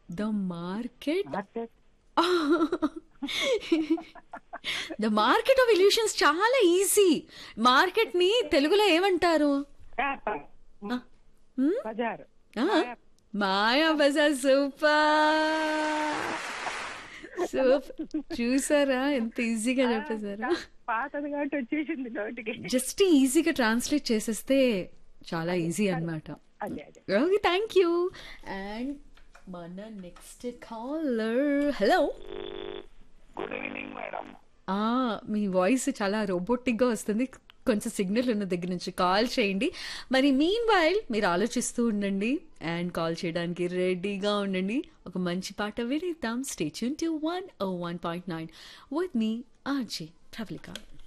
The market market the market of illusions చాలా easy market ని తెలుగులో ఏమంటారు వ్యాపారం ఆ, మ్? బజారు ఆ, మాయా బజార్ సూపర్ సూపర్ చూసారా ఎంత ఈజీగా చెప్పేశారా పాతది కాబట్టి వచ్చేసింది నోటికి జస్ట్ ఈజీగా ట్రాన్స్లేట్ చేసేస్తే చాలా ఈజీ అన్నమాట అదే అదే ఓకే థ్యాంక్ యూ అండ్ మన next caller hello good evening madam మీ వాయిస్ చాలా రోబోటిక్గా వస్తుంది కొంచెం సిగ్నల్ ఉన్న దగ్గర నుంచి కాల్ చేయండి మరి మీన్ వైల్ మీరు ఆలోచిస్తూ ఉండండి అండ్ కాల్ చేయడానికి రెడీగా ఉండండి ఒక మంచి పాట వినేద్దాం stay tuned to one o one point nine with me RJ Pravalika